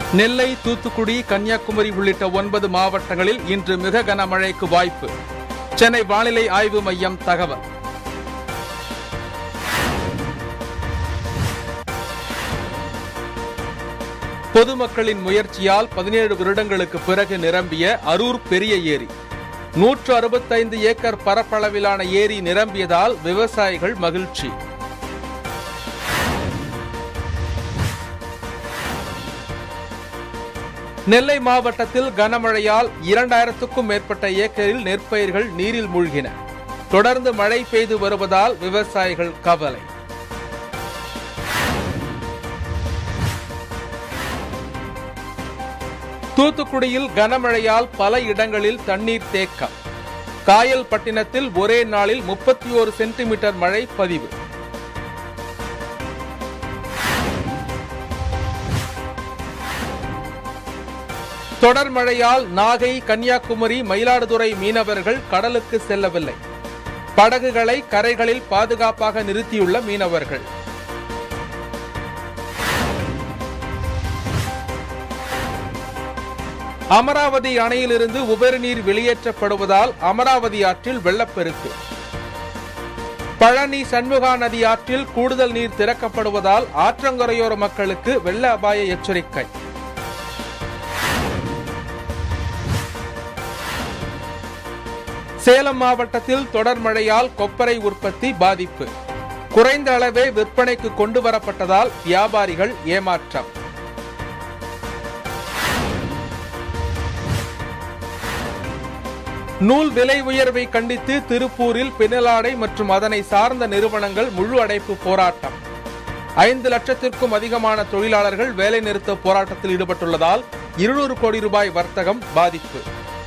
நெல்லை தூத்துக்குடி கன்னியாகுமரி உள்ளிட்ட ஒன்பது மாவட்டங்களில் இன்று மிக கனமழைக்கு வாய்ப்பு சென்னை வானிலை ஆய்வு மையம் தகவல் பொதுமக்களின் முயற்சியால் பதினேழு வருடங்களுக்கு பிறகு நிரம்பிய அரூர் பெரிய ஏரி நூற்று அறுபத்தைந்து ஏக்கர் பரப்பளவிலான ஏரி நிரம்பியதால் விவசாயிகள் மகிழ்ச்சி நெல்லை மாவட்டத்தில் கனமழையால் இரண்டாயிரத்துக்கும் மேற்பட்ட ஏக்கரில் நெற்பயிர்கள் நீரில் மூழ்கின தொடர்ந்து மழை பெய்து வருவதால் விவசாயிகள் கவலை தூத்துக்குடியில் கனமழையால் பல இடங்களில் தண்ணீர் தேக்கம் காயல் பட்டினத்தில் ஒரே நாளில் முப்பத்தி ஓரு சென்டிமீட்டர் மழை பதிவு தொடர் மழையால் நாகை கன்னியாகுமரி மயிலாடுதுறை மீனவர்கள் கடலுக்கு செல்லவில்லை படகுகளை கரைகளில் பாதுகாப்பாக நிறுத்தியுள்ள மீனவர்கள் அமராவதி அணையிலிருந்து உபரி நீர் வெளியேற்றப்படுவதால் அமராவதி ஆற்றில் வெள்ளப்பெருக்கு பழனி சண்முகா நதி ஆற்றில் கூடுதல் நீர் திறக்கப்படுவதால் ஆற்றங்கரையோர மக்களுக்கு வெள்ள அபாய எச்சரிக்கை சேலம் மாவட்டத்தில் தொடர் மழையால் கொப்பரை உற்பத்தி பாதிப்பு குறைந்த அளவே விற்பனைக்கு கொண்டு வரப்பட்டதால் வியாபாரிகள் ஏமாற்றம் நூல் விலை உயர்வை கண்டித்து திருப்பூரில் பின்னலாடை மற்றும் அதனை சார்ந்த நிறுவனங்கள் முழு அடைப்பு போராட்டம் ஐந்து லட்சத்திற்கும் அதிகமான தொழிலாளர்கள் வேலைநிறுத்த போராட்டத்தில் ஈடுபட்டுள்ளதால் இருநூறு கோடி ரூபாய் வர்த்தகம் பாதிப்பு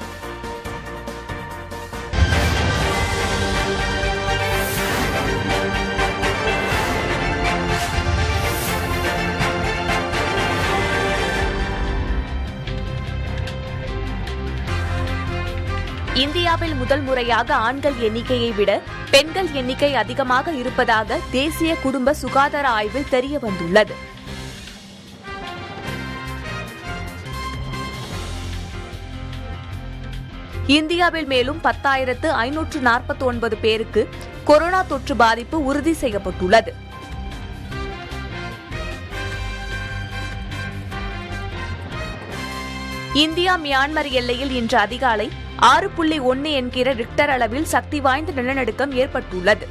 இந்தியாவில் முதல் முறையாக ஆண்கள் எண்ணிக்கையை விட பெண்கள் எண்ணிக்கை அதிகமாக இருப்பதாக தேசிய குடும்ப சுகாதார ஆய்வில் தெரிய வந்துள்ளது இந்தியாவில் மேலும் பத்தாயிரத்து ஐநூற்று நாற்பத்தி ஒன்பது பேருக்கு கொரோனா தொற்று பாதிப்பு உறுதி செய்யப்பட்டுள்ளது இந்தியா மியான்மர் எல்லையில் இன்று அதிகாலை ஆறு புள்ளி ஒன்று என்கிற ரிக்டர் அளவில் சக்தி வாய்ந்த நிலநடுக்கம் ஏற்பட்டுள்ளது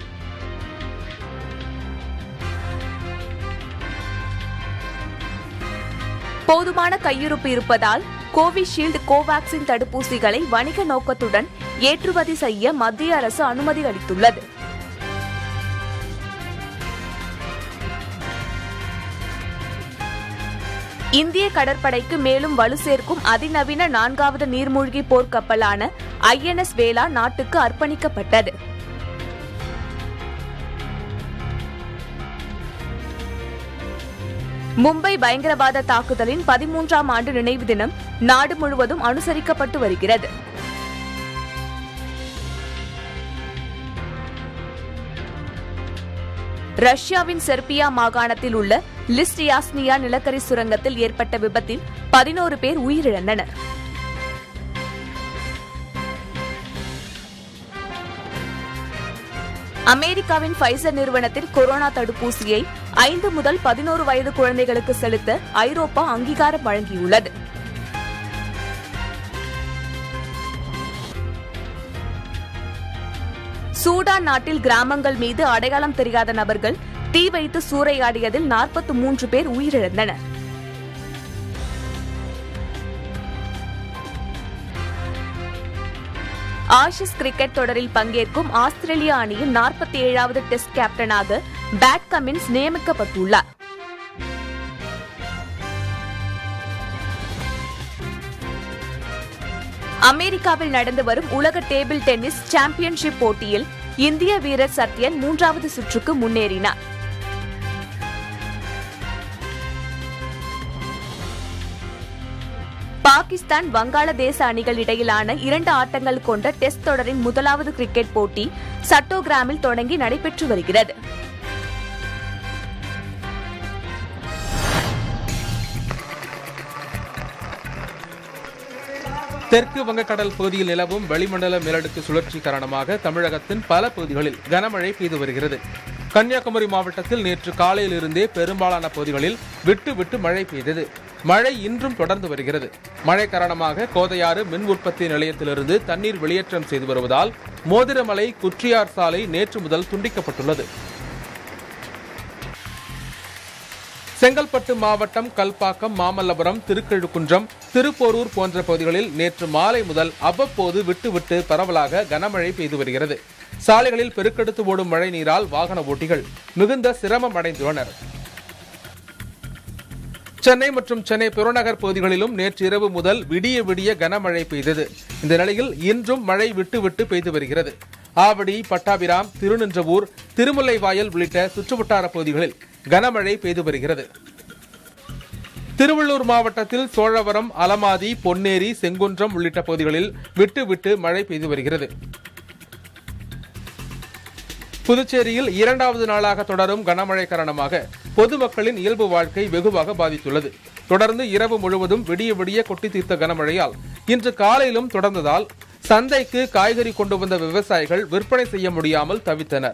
போதுமான கையிருப்பு இருப்பதால் கோவிஷீல்டு கோவாக்சின் தடுப்பூசிகளை வணிக நோக்கத்துடன் ஏற்றுமதி செய்ய மத்திய அரசு அனுமதி அளித்துள்ளது இந்திய கடற்படைக்கு மேலும் வலு சேர்க்கும் அதிநவீன நான்காவது நீர்மூழ்கி போர்க்கப்பலான ஐஎன்எஸ் வேலா நாட்டுக்கு அர்ப்பணிக்கப்பட்டது மும்பை பயங்கரவாத தாக்குதலின் பதிமூன்றாம் ஆண்டு நினைவு தினம் நாடு முழுவதும் அனுசரிக்கப்பட்டு வருகிறது ரஷ்யாவின் செர்பியா மாகாணத்தில் உள்ள லிஸ்டியாஸ்னியா நிலக்கரி சுரங்கத்தில் ஏற்பட்ட விபத்தில் பதினோரு பேர் உயிரிழந்தனர் அமெரிக்காவின் ஃபைசர் நிறுவனத்தின் கொரோனா தடுப்பூசியை ஐந்து முதல் பதினோரு வயது குழந்தைகளுக்கு செலுத்த ஐரோப்பா அங்கீகாரம் வழங்கியுள்ளது சூடான் நாட்டில் கிராமங்கள் மீது அடையாளம் தெரியாத நபர்கள் தீ வைத்து சூறையாடியதில் நாற்பத்தி மூன்று பேர் உயிரிழந்தனர் ஆஷஸ் கிரிக்கெட் தொடரில் பங்கேற்கும் ஆஸ்திரேலிய அணியின் நாற்பத்தி ஏழாவது டெஸ்ட் கேப்டனாக பேட் கமின்ஸ் நியமிக்கப்பட்டுள்ளார் அமெரிக்காவில் நடந்து வரும் உலக டேபிள் டென்னிஸ் சாம்பியன்ஷிப் போட்டியில் இந்திய வீரர் சத்யன் மூன்றாவது சுற்றுக்கு முன்னேறினார் பாகிஸ்தான் வங்காளதேச அணிகள் இடையிலான இரண்டு ஆட்டங்கள் கொண்ட டெஸ்ட் தொடரின் முதலாவது கிரிக்கெட் போட்டி சட்டோகிராமில் தொடங்கி நடைபெற்று வருகிறது தெற்கு வங்கக்கடல் பகுதியில் நிலவும் வளிமண்டல மேலடுக்கு சுழற்சி காரணமாக தமிழகத்தின் பல பகுதிகளில் கனமழை பெய்து வருகிறது கன்னியாகுமரி மாவட்டத்தில் நேற்று காலையிலிருந்தே பெரும்பாலான பகுதிகளில் விட்டு விட்டு மழை பெய்தது மழை இன்றும் தொடர்ந்து வருகிறது மழை காரணமாக கோதையாறு மின் உற்பத்தி நிலையத்திலிருந்து தண்ணீர் வெளியேற்றம் செய்து வருவதால் மோதிரமலை குற்றியார் சாலை நேற்று முதல் துண்டிக்கப்பட்டுள்ளது செங்கல்பட்டு மாவட்டம் கல்பாக்கம் மாமல்லபுரம் திருக்கழுக்குன்றம் திருப்போரூர் போன்ற பகுதிகளில் நேற்று மாலை முதல் அவ்வப்போது விட்டு விட்டு பரவலாக கனமழை பெய்து வருகிறது சாலைகளில் பெருக்கெடுத்து ஓடும் மழை நீரால் வாகன ஓட்டிகள் மிகுந்த சிரமம் அடைந்துள்ளனர் சென்னை மற்றும் சென்னை புறநகர் பகுதிகளிலும் நேற்று இரவு முதல் விடிய விடிய கனமழை பெய்தது இந்த நிலையில் இன்றும் மழை விட்டு விட்டு பெய்து வருகிறது ஆவடி பட்டாபிராம் திருநின்றவூர் திருமுல்லைவாயல் உள்ளிட்ட சுற்றுவட்டார பகுதிகளில் கனமழை பெய்து வருகிறது திருவள்ளூர் மாவட்டத்தில் சோழவரம் அலமாதி பொன்னேரி செங்குன்றம் உள்ளிட்ட பகுதிகளில் விட்டு விட்டு மழை பெய்து வருகிறது புதுச்சேரியில் இரண்டாவது நாளாக தொடரும் கனமழை காரணமாக பொதுமக்களின் இயல்பு வாழ்க்கை வெகுவாக பாதித்துள்ளது தொடர்ந்து இரவு முழுவதும் விடிய விடிய கொட்டி தீர்த்த கனமழையால் இன்று காலையிலும் தொடர்ந்ததால் சந்தைக்கு காய்கறி கொண்டு வந்த விவசாயிகள் விற்பனை செய்ய முடியாமல் தவித்தனர்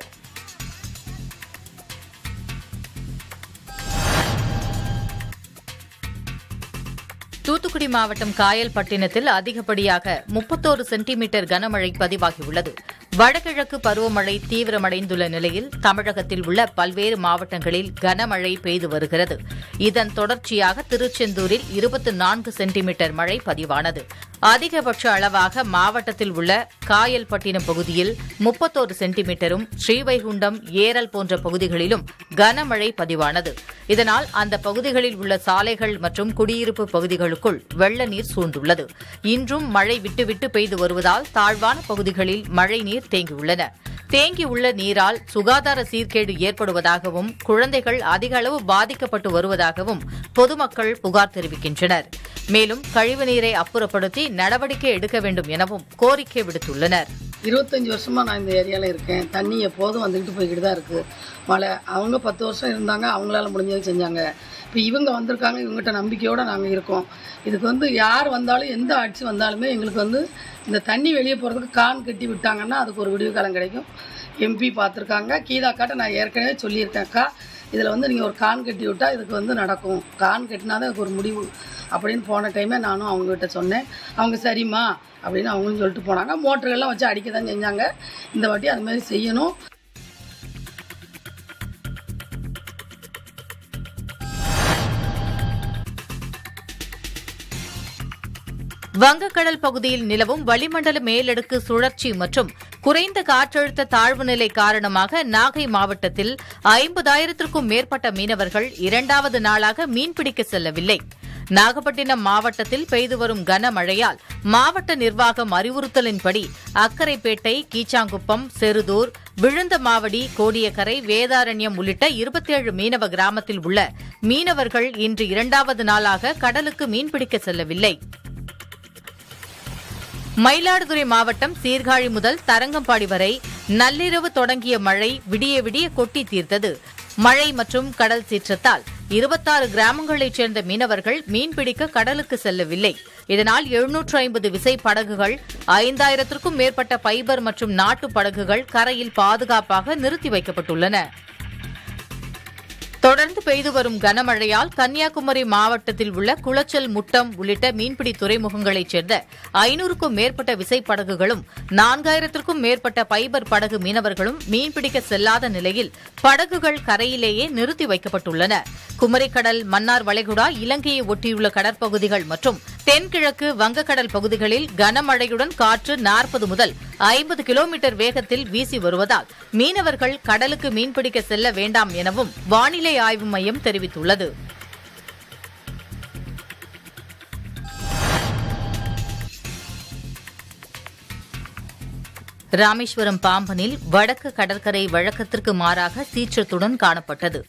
தூத்துக்குடி மாவட்டம் காயல்பட்டினத்தில் அதிகப்படியாக முப்பத்தோரு சென்டிமீட்டர் கனமழை பதிவாகியுள்ளது வடகிழக்கு பருவமழை தீவிரமடைந்துள்ள நிலையில் தமிழகத்தில் உள்ள பல்வேறு மாவட்டங்களில் கனமழை பெய்து வருகிறது இதன் தொடர்ச்சியாக திருச்செந்தூரில் இருபத்தி நான்கு சென்டிமீட்டர் மழை பதிவானது அதிகபட்ச அளவாக மாவட்டத்தில் உள்ள காயல்பட்டினம் பகுதியில் முப்பத்தோரு சென்டிமீட்டரும் ஸ்ரீவைகுண்டம் ஏரல் போன்ற பகுதிகளிலும் கனமழை பதிவானது இதனால் அந்த பகுதிகளில் உள்ள சாலைகள் மற்றும் குடியிருப்பு பகுதிகளுக்குள் வெள்ள நீர் சூழ்ந்துள்ளது இன்றும் மழை விட்டுவிட்டு பெய்து வருவதால் தாழ்வான பகுதிகளில் மழை நீர் தேங்கியுள்ளன தேங்கியுள்ள நீரால் சுகாதார சீர்கேடு ஏற்படுவதாகவும் குழந்தைகள் அதிக அளவு பாதிக்கப்பட்டு வருவதாகவும் பொதுமக்கள் புகார் தெரிவிக்கின்றனர் மேலும் கழிவுநீரை அப்புறப்படுத்தி நடவடிக்கை எடுக்க வேண்டும் எனவும் கோரிக்கை விடுத்துள்ளனர் இருபத்தஞ்சி வருஷமாக நான் இந்த ஏரியாவில் இருக்கேன் தண்ணி எப்போதும் வந்துக்கிட்டு போய்கிட்டு தான் இருக்குது மழை அவங்க பத்து வருஷம் இருந்தாங்க அவங்களால முடிஞ்சதை செஞ்சாங்க இப்போ இவங்க வந்திருக்காங்க இவங்ககிட்ட நம்பிக்கையோடு நாங்கள் இருக்கோம் இதுக்கு வந்து யார் வந்தாலும் எந்த ஆட்சி வந்தாலுமே எங்களுக்கு வந்து இந்த தண்ணி வெளியே போகிறதுக்கு கான் கட்டி விட்டாங்கன்னா அதுக்கு ஒரு விடிவு காலம் கிடைக்கும் எம்பி பார்த்துருக்காங்க கீதாக்காட்ட நான் ஏற்கனவே சொல்லியிருக்கேன் அக்கா இதில் வந்து நீங்கள் ஒரு கான் கட்டி விட்டால் இதுக்கு வந்து நடக்கும் கான் கட்டினா தான் இதுக்கு ஒரு முடிவு அப்படின்னு போன டைமே நானும் அவங்ககிட்ட சொன்னேன் அவங்க சரிம்மா அப்படின்னு அவங்களும் சொல்லிட்டு போனாங்க மோட்டர்கள்லாம் வச்சு அடிக்க தான் செஞ்சாங்க இந்த வாட்டி அது மாதிரி செய்யணும் வங்கக்கடல் பகுதியில் நிலவும் வளிமண்டல மேலடுக்கு சுழற்சி மற்றும் குறைந்த காற்றழுத்த தாழ்வு நிலை காரணமாக நாகை மாவட்டத்தில் ஐம்பதாயிரத்திற்கும் மேற்பட்ட மீனவர்கள் இரண்டாவது நாளாக மீன்பிடிக்க செல்லவில்லை நாகப்பட்டினம் மாவட்டத்தில் பெய்து வரும் கனமழையால் மாவட்ட நிர்வாகம் அறிவுறுத்தலின்படி அக்கரைப்பேட்டை கீச்சாங்குப்பம் செருதூர் விழுந்தமாவடி கோடியக்கரை வேதாரண்யம் உள்ளிட்ட இருபத்தேழு மீனவ கிராமத்தில் உள்ள மீனவர்கள் இன்று இரண்டாவது நாளாக கடலுக்கு மீன்பிடிக்க செல்லவில்லை மயிலாடுதுறை மாவட்டம் சீர்காழி முதல் தரங்கம்பாடி வரை நள்ளிரவு தொடங்கிய மழை விடிய விடிய கொட்டி தீர்த்தது மழை மற்றும் கடல் சீற்றத்தால் இருபத்தாறு கிராமங்களைச் சேர்ந்த மீனவர்கள் மீன்பிடிக்க கடலுக்கு செல்லவில்லை இதனால் எழுநூற்று ஐம்பது விசை படகுகள் ஐந்தாயிரத்திற்கும் மேற்பட்ட பைபர் மற்றும் நாட்டு படகுகள் கரையில் பாதுகாப்பாக நிறுத்தி வைக்கப்பட்டுள்ளன தொடர்ந்து பெய்து வரும் கனமழையால் கன்னியாகுமரி மாவட்டத்தில் உள்ள குளச்சல் முட்டம் உள்ளிட்ட மீன்பிடி துறைமுகங்களைச் சேர்ந்த ஐநூறுக்கும் மேற்பட்ட விசைப்படகுகளும் நான்காயிரத்திற்கும் மேற்பட்ட பைபர் படகு மீனவர்களும் மீன்பிடிக்க செல்லாத நிலையில் படகுகள் கரையிலேயே நிறுத்தி வைக்கப்பட்டுள்ளன குமரிக்கடல் மன்னார் வளைகுடா இலங்கையை ஒட்டியுள்ள கடற்பகுதிகள் மற்றும் தென்கிழக்கு வங்கக்கடல் பகுதிகளில் கனமழையுடன் காற்று நாற்பது முதல் ஐம்பது கிலோமீட்டர் வேகத்தில் வீசி வருவதால் மீனவர்கள் கடலுக்கு மீன்பிடிக்க செல்ல வேண்டாம் எனவும் வானிலை ஆய்வு மையம் தெரிவித்துள்ளது ராமேஸ்வரம் பாம்பனில் வடக்கு கடற்கரை வழக்கத்திற்கு மாறாக சீற்றத்துடன் காணப்பட்டது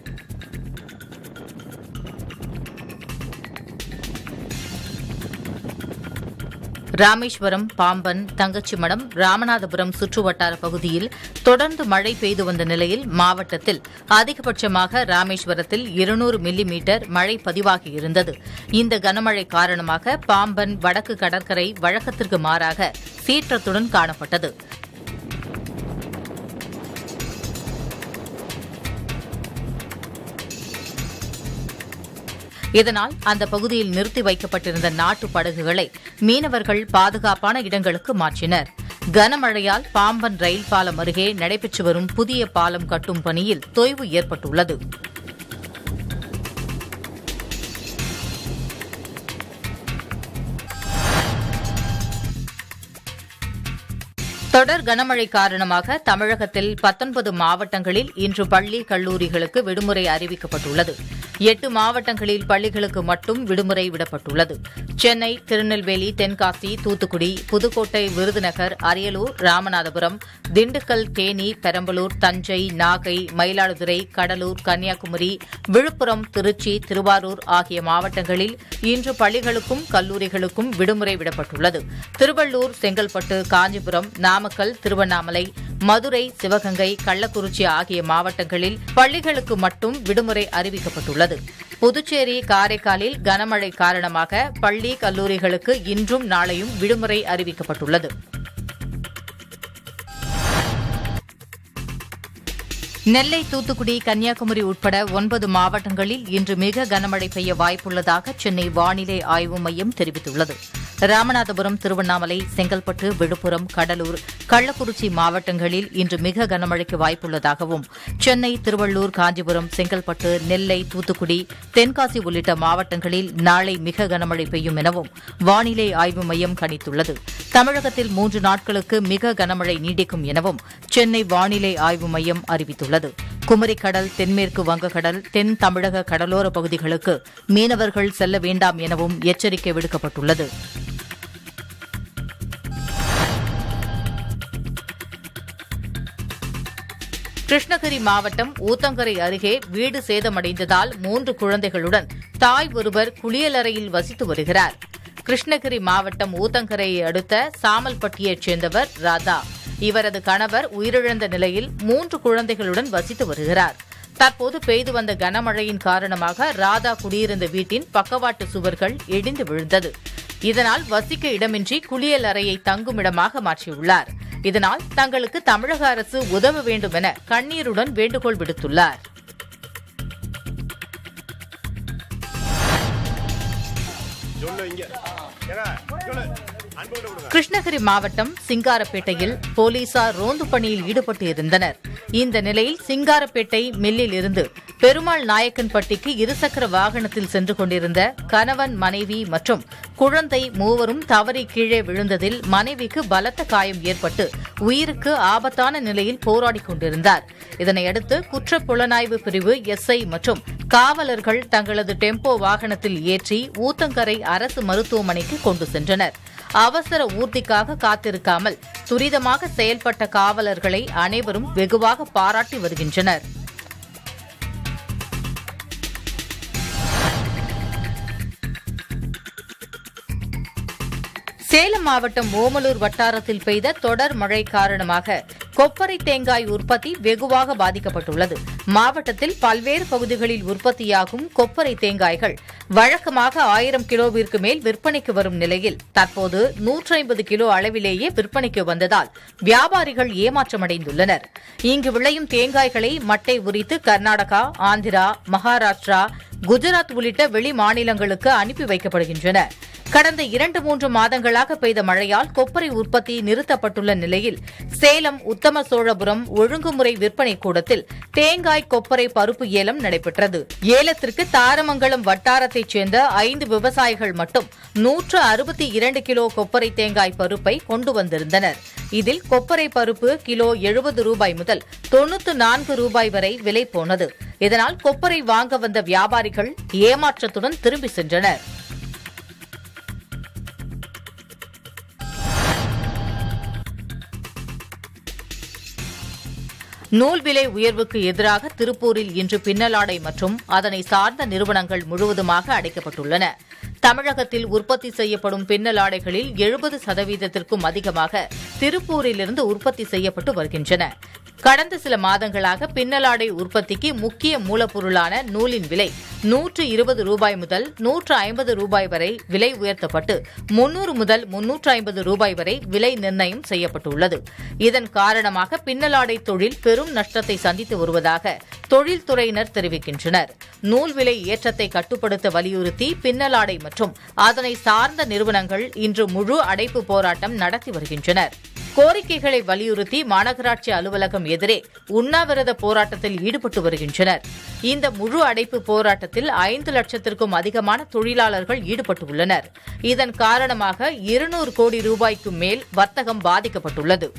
ராமேஸ்வரம் பாம்பன் தங்கச்சிமடம் ராமநாதபுரம் சுற்றுவட்டார பகுதியில் தொடர்ந்து மழை பெய்து வந்த நிலையில் மாவட்டத்தில் அதிகபட்சமாக ராமேஸ்வரத்தில் இருநூறு மில்லி மீட்டர் மழை பதிவாகியிருந்தது இந்த கனமழை காரணமாக பாம்பன் வடக்கு கடற்கரை வழக்கத்திற்கு மாறாக சீற்றத்துடன் காணப்பட்டது இதனால் அந்த பகுதியில் நிறுத்தி வைக்கப்பட்டிருந்த நாட்டு படகுகளை மீனவர்கள் பாதுகாப்பான இடங்களுக்கு மாற்றினர் கனமழையால் பாம்பன் ரயில் பாலம் அருகே நடைபெற்று வரும் புதிய பாலம் கட்டும் பணியில் தொய்வு ஏற்பட்டுள்ளது தொடர் கனமழை காரணமாக தமிழகத்தில் பத்தொன்பது மாவட்டங்களில் இன்று பள்ளி கல்லூரிகளுக்கு விடுமுறை அறிவிக்கப்பட்டுள்ளது எட்டு மாவட்டங்களில் பள்ளிகளுக்கு மட்டும் விடுமுறை விடப்பட்டுள்ளது சென்னை திருநெல்வேலி தென்காசி தூத்துக்குடி புதுக்கோட்டை விருதுநகர் அரியலூர் ராமநாதபுரம் திண்டுக்கல் தேனி பெரம்பலூர் தஞ்சை நாகை மயிலாடுதுறை கடலூர் கன்னியாகுமரி விழுப்புரம் திருச்சி திருவாரூர் ஆகிய மாவட்டங்களில் இன்று பள்ளிகளுக்கும் கல்லூரிகளுக்கும் விடுமுறை விடப்பட்டுள்ளது திருவள்ளூர் செங்கல்பட்டு காஞ்சிபுரம் நாமக்கல் திருவண்ணாமலை மதுரை சிவகங்கை கள்ளக்குறிச்சி ஆகிய மாவட்டங்களில் பள்ளிகளுக்கு மட்டும் விடுமுறை அறிவிக்கப்பட்டுள்ளது புதுச்சேரி காரைக்காலில் கனமழை காரணமாக பள்ளி கல்லூரிகளுக்கு இன்றும் நாளையும் விடுமுறை அறிவிக்கப்பட்டுள்ளது நெல்லை தூத்துக்குடி கன்னியாகுமரி உட்பட ஒன்பது மாவட்டங்களில் இன்று மிக கனமழை பெய்ய வாய்ப்புள்ளதாக சென்னை வானிலை ஆய்வு மையம் தெரிவித்துள்ளது ராமநாதபுரம் திருவண்ணாமலை செங்கல்பட்டு விழுப்புரம் கடலூர் கள்ளக்குறிச்சி மாவட்டங்களில் இன்று மிக கனமழைக்கு வாய்ப்புள்ளதாகவும் சென்னை திருவள்ளூர் காஞ்சிபுரம் செங்கல்பட்டு நெல்லை தூத்துக்குடி தென்காசி உள்ளிட்ட மாவட்டங்களில் நாளை மிக கனமழை பெய்யும் எனவும் வானிலை ஆய்வு மையம் கணித்துள்ளது தமிழகத்தில் மூன்று நாட்களுக்கு மிக கனமழை நீடிக்கும் எனவும் சென்னை வானிலை ஆய்வு மையம் அறிவித்துள்ளது குமரிக்கடல் தென்மேற்கு வங்கக்கடல் தென் தமிழக கடலோர பகுதிகளுக்கு மீனவர்கள் செல்ல வேண்டாம் எனவும் எச்சரிக்கை விடுக்கப்பட்டுள்ளது கிருஷ்ணகிரி மாவட்டம் ஊத்தங்கரை அருகே வீடு சேதமடைந்ததால் மூன்று குழந்தைகளுடன் தாய் ஒருவர் குளியலறையில் வசித்து வருகிறார் கிருஷ்ணகிரி மாவட்டம் ஊத்தங்கரையை அடுத்த சாமல்பட்டியைச் சேர்ந்தவர் ராதா இவரது கணவர் உயிரிழந்த நிலையில் மூன்று குழந்தைகளுடன் வசித்து வருகிறார் தற்போது பெய்து வந்த கனமழையின் காரணமாக ராதா குடியிருந்த வீட்டின் பக்கவாட்டு சுவர்கள் இடிந்து விழுந்தது இதனால் வசிக்க இடமின்றி குளியல் அறையை தங்குமிடமாக மாற்றியுள்ளார் இதனால் தங்களுக்கு தமிழக அரசு உதவ வேண்டும் என கண்ணீருடன் வேண்டுகோள் விடுத்துள்ளார் கிருஷ்ணகிரி மாவட்டம் சிங்காரப்பேட்டையில் போலீசார் ரோந்து பணியில் ஈடுபட்டு இருந்தனர் இந்த நிலையில் சிங்காரப்பேட்டை மில்லில் இருந்து பெருமாள் நாயக்கன்பட்டிக்கு இருசக்கர வாகனத்தில் சென்று கொண்டிருந்த கணவன் மனைவி மற்றும் குழந்தை மூவரும் தவறி கீழே விழுந்ததில் மனைவிக்கு பலத்த காயம் ஏற்பட்டு உயிருக்கு ஆபத்தான நிலையில் போராடிக் கொண்டிருந்தார் இதனையடுத்து குற்ற புலனாய்வு பிரிவு எஸ்ஐ மற்றும் காவலர்கள் தங்களது டெம்போ வாகனத்தில் ஏற்றி ஊத்தங்கரை அரசு மருத்துவமனைக்கு கொண்டு சென்றனர் அவசர ஊர்திக்காக காத்திருக்காமல் துரிதமாக செயல்பட்ட காவலர்களை அனைவரும் வெகுவாக பாராட்டி வருகின்றனர் சேலம் மாவட்டம் ஓமலூர் வட்டாரத்தில் பெய்த தொடர் மழை காரணமாக கொப்பரை தேங்காய் உற்பத்தி வெகுவாக பாதிக்கப்பட்டுள்ளது மாவட்டத்தில் பல்வேறு பகுதிகளில் உற்பத்தியாகும் கொப்பரை தேங்காய்கள் வழக்கமாக ஆயிரம் கிலோவிற்கு மேல் விற்பனைக்கு வரும் நிலையில் தற்போது நூற்றி ஐம்பது கிலோ அளவிலேயே விற்பனைக்கு வந்ததால் வியாபாரிகள் ஏமாற்றமடைந்துள்ளனர் இங்கு விளையும் தேங்காய்களை மட்டை உரித்து கர்நாடகா ஆந்திரா மகாராஷ்டிரா குஜராத் உள்ளிட்ட வெளி மாநிலங்களுக்கு அனுப்பி வைக்கப்படுகின்றன கடந்த இரண்டு மூன்று மாதங்களாக பெய்த மழையால் கொப்பரை உற்பத்தி நிறுத்தப்பட்டுள்ள நிலையில் சேலம் உத்தம சோழபுரம் ஒழுங்குமுறை விற்பனை கூடத்தில் தேங்காய் கொப்பரை பருப்பு ஏலம் நடைபெற்றது ஏலத்திற்கு தாரமங்கலம் வட்டாரத்தைச் சேர்ந்த ஐந்து விவசாயிகள் மட்டும் நூற்று அறுபத்தி இரண்டு கிலோ கொப்பரை தேங்காய் பருப்பை கொண்டு வந்திருந்தனர் இதில் கொப்பரை பருப்பு கிலோ எழுபது ரூபாய் முதல் தொன்னூற்று நான்கு ரூபாய் வரை விலை போனது இதனால் கொப்பரை வாங்க வந்த வியாபாரிகள் ஏமாற்றத்துடன் திரும்பி சென்றனர் நூல் விலை உயர்வுக்கு எதிராக திருப்பூரில் இன்று பின்னலாடை மற்றும் அதனை சார்ந்த நிறுவனங்கள் முழுவதுமாக அடைக்கப்பட்டுள்ளன தமிழகத்தில் உற்பத்தி செய்யப்படும் பின்னலாடைகளில் எழுபது சதவீதத்திற்கும் அதிகமாக திருப்பூரிலிருந்து உற்பத்தி செய்யப்பட்டு வருகின்றன கடந்த சில மாதங்களாக பின்னலாடை உற்பத்திக்கு முக்கிய மூலப்பொருளான நூலின் விலை நூற்று இருபது ரூபாய் முதல் நூற்று ஐம்பது ரூபாய் வரை விலை உயர்த்தப்பட்டு முன்னூறு முதல் முன்னூற்று ஐம்பது ரூபாய் வரை விலை நிர்ணயம் செய்யப்பட்டுள்ளது இதன் காரணமாக பின்னலாடை தொழில் பெரும் நஷ்டத்தை சந்தித்து வருவதாக தொழில்துறையினர் தெரிவிக்கின்றனர் நூல் விலை ஏற்றத்தை கட்டுப்படுத்த வலியுறுத்தி பின்னலாடை மற்றும் அதனை சார்ந்த நிறுவனங்கள் இன்று முழு அடைப்பு போராட்டம் நடத்தி வருகின்றனர் கோரிக்கைகளை வலியுறுத்தி மாநகராட்சி அலுவலகம் எதிரே உண்ணாவிரத போராட்டத்தில் ஈடுபட்டு வருகின்றனர் இந்த முழு அடைப்பு போராட்டத்தில் ஐந்து லட்சத்திற்கும் அதிகமான தொழிலாளர்கள் ஈடுபட்டுள்ளனர் இதன் காரணமாக இருநூறு கோடி ரூபாய்க்கு மேல் வர்த்தகம் பாதிக்கப்பட்டுள்ளது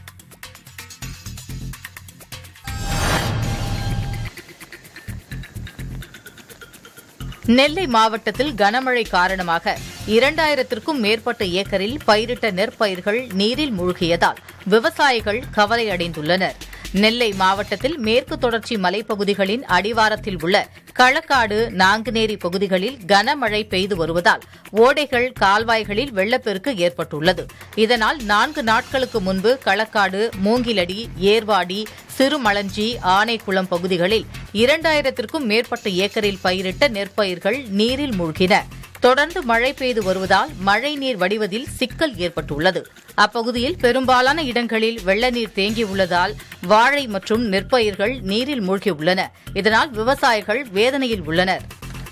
நெல்லை மாவட்டத்தில் கனமழை காரணமாக இரண்டாயிரத்திற்கும் மேற்பட்ட ஏக்கரில் பயிரிட்ட நெற்பயிர்கள் நீரில் மூழ்கியதால் விவசாயிகள் கவலையடைந்துள்ளனர் நெல்லை மாவட்டத்தில் மேற்கு தொடர்ச்சி மலைப்பகுதிகளின் அடிவாரத்தில் உள்ள களக்காடு நாங்குநேரி பகுதிகளில் கனமழை பெய்து வருவதால் ஓடைகள் கால்வாய்களில் வெள்ளப்பெருக்கு ஏற்பட்டுள்ளது இதனால் நான்கு நாட்களுக்கு முன்பு களக்காடு மூங்கிலடி ஏர்வாடி சிறுமளஞ்சி ஆனைக்குளம் பகுதிகளில் இரண்டாயிரத்திற்கும் மேற்பட்ட ஏக்கரில் பயிரிட்ட நெற்பயிர்கள் நீரில் மூழ்கின தொடர்ந்து மழை பெய்து வருவதால் மழைநீர் வடிவதில் சிக்கல் ஏற்பட்டுள்ளது அப்பகுதியில் பெரும்பாலான இடங்களில் வெள்ள நீர் தேங்கியுள்ளதால் வாழை மற்றும் நெற்பயிர்கள் நீரில் மூழ்கியுள்ளன இதனால் விவசாயிகள் வேதனையில் உள்ளனர்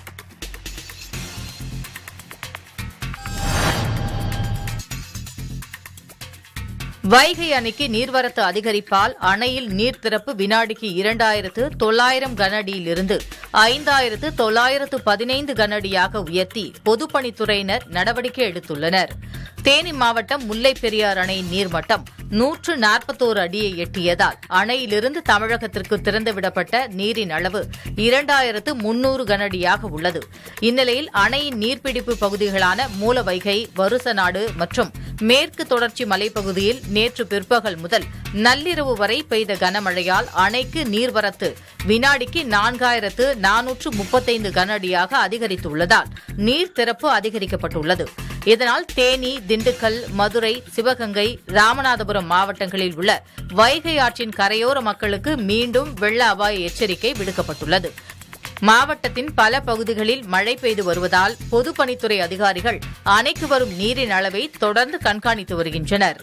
வைகை அணைக்கு நீர்வரத்து அதிகரிப்பால் அணையில் நீர் திறப்பு வினாடிக்கு இரண்டாயிரத்து தொள்ளாயிரம் கனஅடியிலிருந்து ஐந்தாயிரத்து தொள்ளாயிரத்து பதினைந்து கனஅடியாக உயர்த்தி பொதுப்பணித்துறையினர் நடவடிக்கை எடுத்துள்ளனர் தேனி மாவட்டம் முல்லைப் பெரியாறு அணையின் நீர்மட்டம் நூற்று நாற்பத்தோரு அடியை எட்டியதால் அணையிலிருந்து தமிழகத்திற்கு திறந்துவிடப்பட்ட நீரின் அளவு இரண்டாயிரத்து முன்னூறு கனஅடியாக உள்ளது இந்நிலையில் அணையின் நீர்பிடிப்பு பகுதிகளான மூலவைகை வருசநாடு மற்றும் மேற்கு தொடர்ச்சி மலைப்பகுதியில் நேற்று பிற்பகல் முதல் நள்ளிரவு வரை பெய்த கனமழையால் அணைக்கு நீர்வரத்து வினாடிக்கு நான்காயிரத்து நானூற்று முப்பத்தைந்து கனஅடியாக அதிகரித்துள்ளதால் நீர் திறப்பு அதிகரிக்கப்பட்டுள்ளது இதனால் தேனி திண்டுக்கல் மதுரை சிவகங்கை ராமநாதபுரம் மாவட்டங்களில் உள்ள வைகை ஆற்றின் கரையோர மக்களுக்கு மீண்டும் வெள்ள அபாய எச்சரிக்கை விடுக்கப்பட்டுள்ளது மாவட்டத்தின் பல பகுதிகளில் மழை பெய்து வருவதால் பொதுப்பணித்துறை அதிகாரிகள் அணைக்கு வரும் நீரின் அளவை தொடர்ந்து கண்காணித்து வருகின்றனர்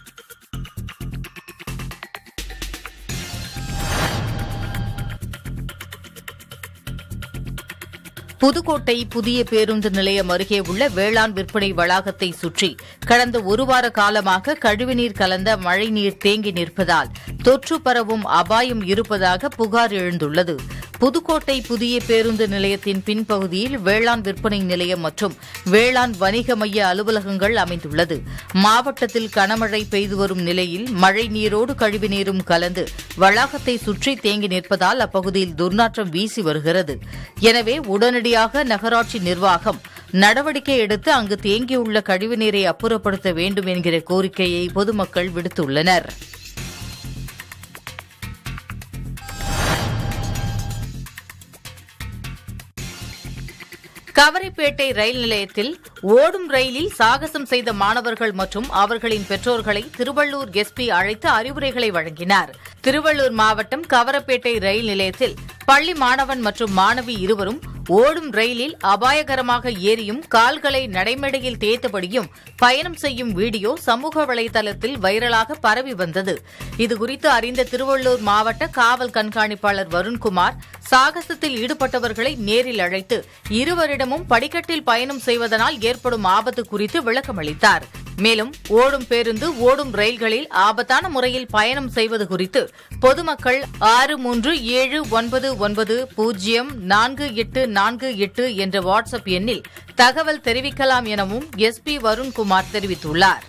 புதுக்கோட்டை புதிய பேருந்து நிலையம் அருகே உள்ள வேளாண் விற்பனை வளாகத்தை சுற்றி கடந்த ஒரு வார காலமாக கழிவுநீர் கலந்த மழைநீர் தேங்கி நிற்பதால் தொற்று பரவும் அபாயம் இருப்பதாக புகார் எழுந்துள்ளது புதுக்கோட்டை புதிய பேருந்து நிலையத்தின் பின்பகுதியில் வேளாண் விற்பனை நிலையம் மற்றும் வேளாண் வணிக மைய அலுவலகங்கள் அமைந்துள்ளது மாவட்டத்தில் கனமழை பெய்து வரும் நிலையில் மழை நீரோடு கழிவுநீரும் கலந்து வளாகத்தை சுற்றி தேங்கி நிற்பதால் அப்பகுதியில் துர்நாற்றம் வீசி வருகிறது எனவே உடனடியாக நகராட்சி நிர்வாகம் நடவடிக்கை எடுத்து அங்கு தேங்கியுள்ள கழிவுநீரை அப்புறப்படுத்த வேண்டும் என்கிற கோரிக்கையை பொதுமக்கள் விடுத்துள்ளனர் கவரைப்பேட்டை ரயில் நிலையத்தில் ஓடும் ரயிலில் சாகசம் செய்த மாணவர்கள் மற்றும் அவர்களின் பெற்றோர்களை திருவள்ளூர் எஸ்பி அழைத்து அறிவுரைகளை வழங்கினார் திருவள்ளூர் மாவட்டம் கவரப்பேட்டை ரயில் நிலையத்தில் பள்ளி மாணவன் மற்றும் மாணவி இருவரும் ஓடும் ரயிலில் அபாயகரமாக ஏறியும் கால்களை நடைமேடையில் தேய்த்தபடியும் பயணம் செய்யும் வீடியோ சமூக வலைதளத்தில் வைரலாக பரவி வந்தது இதுகுறித்து அறிந்த திருவள்ளூர் மாவட்ட காவல் கண்காணிப்பாளர் வருண்குமார் சாகசத்தில் ஈடுபட்டவர்களை நேரில் அழைத்து இருவரிடமும் படிக்கட்டில் பயணம் செய்வதனால் ஏற்படும் ஆபத்து குறித்து விளக்கமளித்தார் மேலும் ஓடும் பேருந்து ஓடும் ரயில்களில் ஆபத்தான முறையில் பயணம் செய்வது குறித்து பொதுமக்கள் ஆறு மூன்று ஏழு ஒன்பது ஒன்பது பூஜ்ஜியம் நான்கு எட்டு நான்கு எட்டு என்ற வாட்ஸ்அப் எண்ணில் தகவல் தெரிவிக்கலாம் எனவும் எஸ்பி வருண்குமார் தெரிவித்துள்ளார்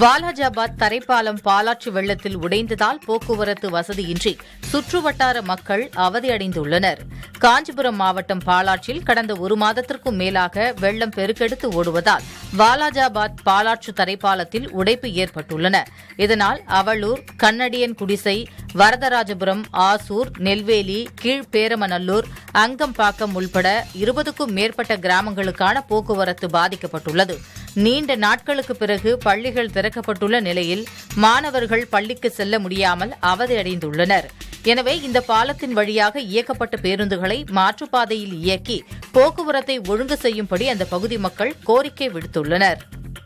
வாலாஜாபாத் தரைப்பாலம் பாலாற்று வெள்ளத்தில் உடைந்ததால் போக்குவரத்து வசதியின்றி சுற்றுவட்டார மக்கள் அவதியடைந்துள்ளனர் காஞ்சிபுரம் மாவட்டம் பாலாற்றில் கடந்த ஒரு மாதத்திற்கும் மேலாக வெள்ளம் பெருக்கெடுத்து ஓடுவதால் வாலாஜாபாத் பாலாற்று தரைப்பாலத்தில் உடைப்பு ஏற்பட்டுள்ளன இதனால் அவளூர் கண்ணடியன் குடிசை வரதராஜபுரம் ஆசூர் நெல்வேலி கீழ்பேரமநல்லூர் அங்கம்பாக்கம் உள்பட இருபதுக்கும் மேற்பட்ட கிராமங்களுக்கான போக்குவரத்து பாதிக்கப்பட்டுள்ளது நீண்ட நாட்களுக்கு பிறகு பள்ளிகள் திறக்கப்பட்டுள்ள நிலையில் மாணவர்கள் பள்ளிக்கு செல்ல முடியாமல் அவதியடைந்துள்ளனர் எனவே இந்த பாலத்தின் வழியாக இயக்கப்பட்ட பேருந்துகளை மாற்றுப்பாதையில் இயக்கி போக்குவரத்தை ஒழுங்கு செய்யும்படி அந்த பகுதி மக்கள் கோரிக்கை விடுத்துள்ளனர்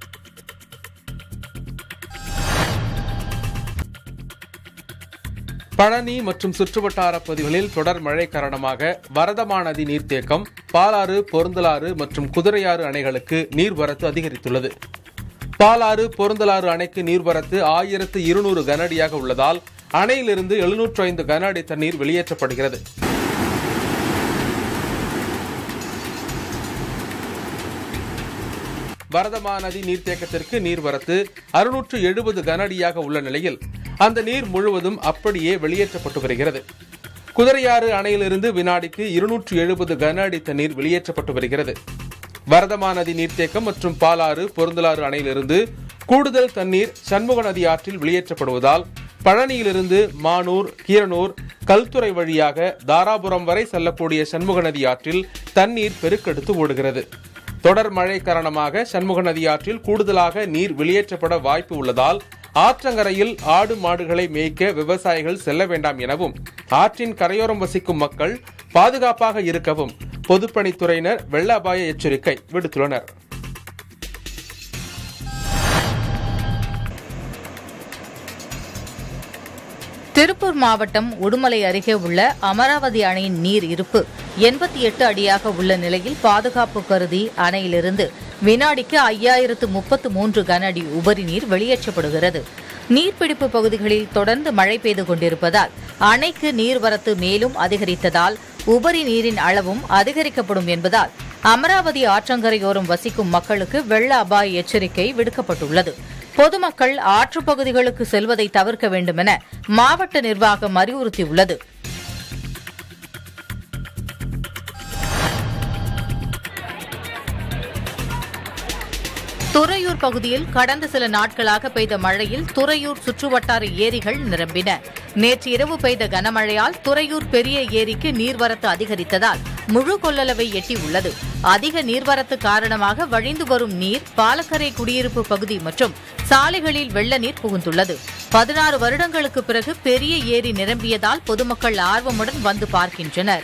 பழனி மற்றும் சுற்றுவட்டார பகுதிகளில் தொடர் மழை காரணமாக வரதமா நதி நீர்த்தேக்கம் பாலாறு பொருந்தலாறு மற்றும் குதிரையாறு அணைகளுக்கு நீர்வரத்து அதிகரித்துள்ளது பாலாறு பொருந்தலாறு அணைக்கு நீர்வரத்து ஆயிரத்து இருநூறு கன அடியாக உள்ளதால் அணையிலிருந்து எழுநூற்று ஐந்து கன அடி தண்ணீர் வெளியேற்றப்படுகிறது வரதமா நதி நீர்த்தேக்கத்திற்கு நீர்வரத்து அறுநூற்று எழுபது கன அடியாக உள்ள நிலையில் அந்த நீர் முழுவதும் அப்படியே வெளியேற்றப்பட்டு வருகிறது குதிரையாறு அணையிலிருந்து வினாடிக்கு இருநூற்று எழுபது கன அடி தண்ணீர் வெளியேற்றப்பட்டு வருகிறது வரதமா நதி நீர்த்தேக்கம் மற்றும் பாலாறு பொருந்தலாறு அணையிலிருந்து கூடுதல் தண்ணீர் சண்முக நதி ஆற்றில் வெளியேற்றப்படுவதால் பழனியிலிருந்து மானூர் கீரனூர் கல்துறை வழியாக தாராபுரம் வரை செல்லக்கூடிய சண்முக நதி ஆற்றில் தண்ணீர் பெருக்கெடுத்து ஓடுகிறது தொடர் மழை காரணமாக சண்முக நதி ஆற்றில் கூடுதலாக நீர் வெளியேற்றப்பட வாய்ப்பு உள்ளதால் ஆற்றங்கரையில் ஆடு மாடுகளை மேய்க்க விவசாயிகள் செல்ல வேண்டாம் எனவும் ஆற்றின் கரையோரம் வசிக்கும் மக்கள் பாதுகாப்பாக இருக்கவும் பொதுப்பணித்துறையினர் வெள்ள அபாய எச்சரிக்கை விடுத்துள்ளனர் திருப்பூர் மாவட்டம் உடுமலை அருகே உள்ள அமராவதி அணையின் நீர் இருப்பு எண்பத்தி எட்டு அடியாக உள்ள நிலையில் பாதுகாப்பு கருதி அணையிலிருந்து வினாடிக்கு ஐயாயிரத்து முப்பத்து மூன்று கன அடி உபரி நீர் வெளியேற்றப்படுகிறது நீர்பிடிப்பு பகுதிகளில் தொடர்ந்து மழை பெய்து கொண்டிருப்பதால் அணைக்கு நீர்வரத்து மேலும் அதிகரித்ததால் உபரி நீரின் அளவும் அதிகரிக்கப்படும் என்பதால் அமராவதி ஆற்றங்கரையோரம் வசிக்கும் மக்களுக்கு வெள்ள அபாய எச்சரிக்கை விடுக்கப்பட்டுள்ளது பொதுமக்கள் ஆற்றுப் பகுதிகளுக்கு செல்வதை தவிர்க்க வேண்டும் என மாவட்ட நிர்வாகம் அறிவுறுத்தியுள்ளது துறையூர் பகுதியில் கடந்த சில நாட்களாக பெய்த மழையில் துறையூர் சுற்றுவட்டார ஏரிகள் நிரம்பின நேற்று இரவு பெய்த கனமழையால் துறையூர் பெரிய ஏரிக்கு நீர்வரத்து அதிகரித்ததால் முழு கொள்ளளவை எட்டியுள்ளது அதிக நீர்வரத்து காரணமாக வழிந்து வரும் நீர் பாலக்கரை குடியிருப்பு பகுதி மற்றும் சாலைகளில் வெள்ள நீர் புகுந்துள்ளது பதினாறு வருடங்களுக்கு பிறகு பெரிய ஏரி நிரம்பியதால் பொதுமக்கள் ஆர்வமுடன் வந்து பார்க்கின்றனர்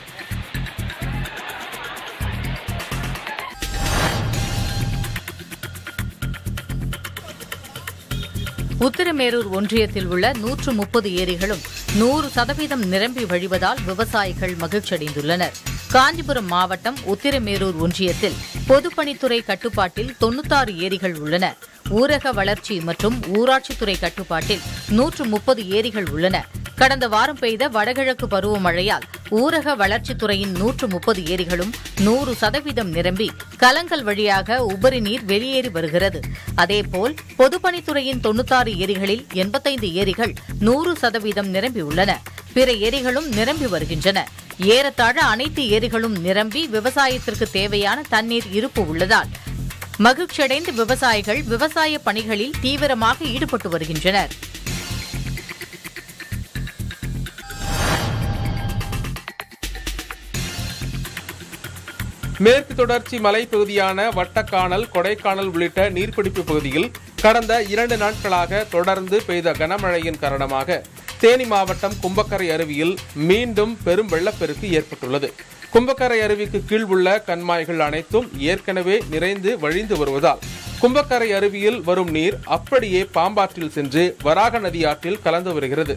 உத்திரமேரூர் ஒன்றியத்தில் உள்ள நூற்று முப்பது ஏரிகளும் நூறு சதவீதம் நிரம்பி வழிவதால் விவசாயிகள் மகிழ்ச்சியடைந்துள்ளனர் காஞ்சிபுரம் மாவட்டம் உத்திரமேரூர் ஒன்றியத்தில் பொதுப்பணித்துறை கட்டுப்பாட்டில் தொண்ணூத்தாறு ஏரிகள் உள்ளன ஊரக வளர்ச்சி மற்றும் ஊராட்சித்துறை கட்டுப்பாட்டில் நூற்று முப்பது ஏரிகள் உள்ளன கடந்த வாரம் பெய்த வடகிழக்கு பருவமழையால் ஊரக வளர்ச்சித்துறையின் நூற்று முப்பது ஏரிகளும் நூறு சதவீதம் நிரம்பி கலங்கல் வழியாக உபரி நீர் வெளியேறி வருகிறது அதேபோல் பொதுப்பணித்துறையின் தொண்ணூத்தாறு ஏரிகளில் எண்பத்தைந்து ஏரிகள் நூறு சதவீதம் நிரம்பியுள்ளன பிற ஏரிகளும் நிரம்பி வருகின்றன ஏறத்தாழ அனைத்து ஏரிகளும் நிரம்பி விவசாயத்திற்கு தேவையான தண்ணீர் இருப்பு உள்ளதால் மகிழ்ச்சியடைந்த விவசாயிகள் விவசாய பணிகளில் தீவிரமாக ஈடுபட்டு வருகின்றனர் மேற்கு தொடர்ச்சி மலைப்பகுதியான வட்டக்கானல் கொடைக்கானல் உள்ளிட்ட நீர்பிடிப்பு பகுதியில் கடந்த இரண்டு நாட்களாக தொடர்ந்து பெய்த கனமழையின் காரணமாக தேனி மாவட்டம் கும்பக்கரை அருவியில் மீண்டும் பெரும் வெள்ளப்பெருக்கு ஏற்பட்டுள்ளது கும்பக்கரை அருவிக்கு கீழ் உள்ள கண்மாய்கள் அனைத்தும் ஏற்கனவே நிறைந்து வழிந்து வருவதால் கும்பக்கரை அருவியில் வரும் நீர் அப்படியே பாம்பாற்றில் சென்று வராக நதி ஆற்றில் கலந்து வருகிறது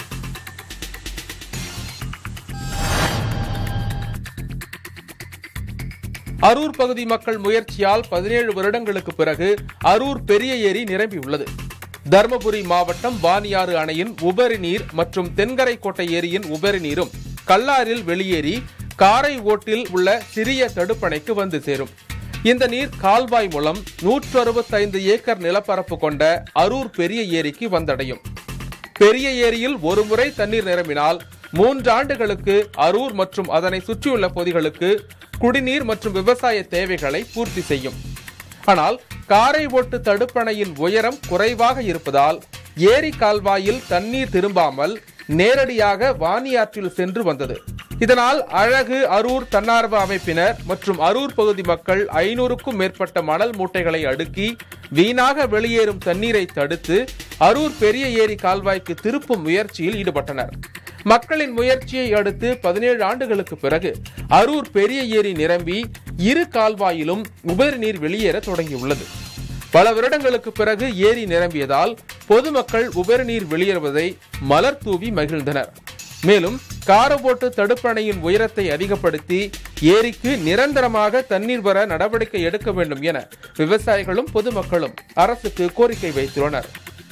அரூர் பகுதி மக்கள் முயற்சியால் பதினேழு வருடங்களுக்கு பிறகு அரூர் பெரிய ஏரி நிரம்பியுள்ளது தருமபுரி மாவட்டம் வாணியாறு அணையின் உபரி நீர் மற்றும் தென்கரை கோட்டை ஏரியின் உபரி நீரும் கல்லாரில் வெளியேறி காரை ஓட்டில் உள்ள சிறிய தடுப்பணைக்கு வந்து சேரும் இந்த நீர் கால்வாய் மூலம் நூற்று அறுபத்தைந்து ஏக்கர் நிலப்பரப்பு கொண்ட அரூர் பெரிய ஏரிக்கு வந்தடையும் பெரிய ஏரியில் ஒருமுறை தண்ணீர் நிரம்பினால் மூன்று ஆண்டுகளுக்கு அரூர் மற்றும் அதனை சுற்றியுள்ள பகுதிகளுக்கு குடிநீர் மற்றும் விவசாய தேவைகளை பூர்த்தி செய்யும் ஆனால் காரை ஓட்டு தடுப்பணையின் உயரம் குறைவாக இருப்பதால் ஏரி கால்வாயில் தண்ணீர் திரும்பாமல் நேரடியாக வாணியாற்றில் சென்று வந்தது இதனால் அழகு அரூர் தன்னார்வ அமைப்பினர் மற்றும் அரூர் பகுதி மக்கள் ஐநூறுக்கும் மேற்பட்ட மணல் மூட்டைகளை அடுக்கி வீணாக வெளியேறும் தண்ணீரை தடுத்து அரூர் பெரிய ஏரி கால்வாய்க்கு திருப்பும் முயற்சியில் ஈடுபட்டனர் மக்களின் முயற்சியை அடுத்து பதினேழு ஆண்டுகளுக்கு பிறகு அரூர் பெரிய ஏரி நிரம்பி இரு கால்வாயிலும் உபரி நீர் வெளியேற தொடங்கியுள்ளது பல வருடங்களுக்கு பிறகு ஏரி நிரம்பியதால் பொதுமக்கள் உபரி நீர் வெளியேறுவதை மலர் தூவி மகிழ்ந்தனர் மேலும் காரபோட்டு தடுப்பணையின் உயரத்தை அதிகப்படுத்தி ஏரிக்கு நிரந்தரமாக தண்ணீர் வர நடவடிக்கை எடுக்க வேண்டும் என விவசாயிகளும் பொதுமக்களும் அரசுக்கு கோரிக்கை வைத்துள்ளனர்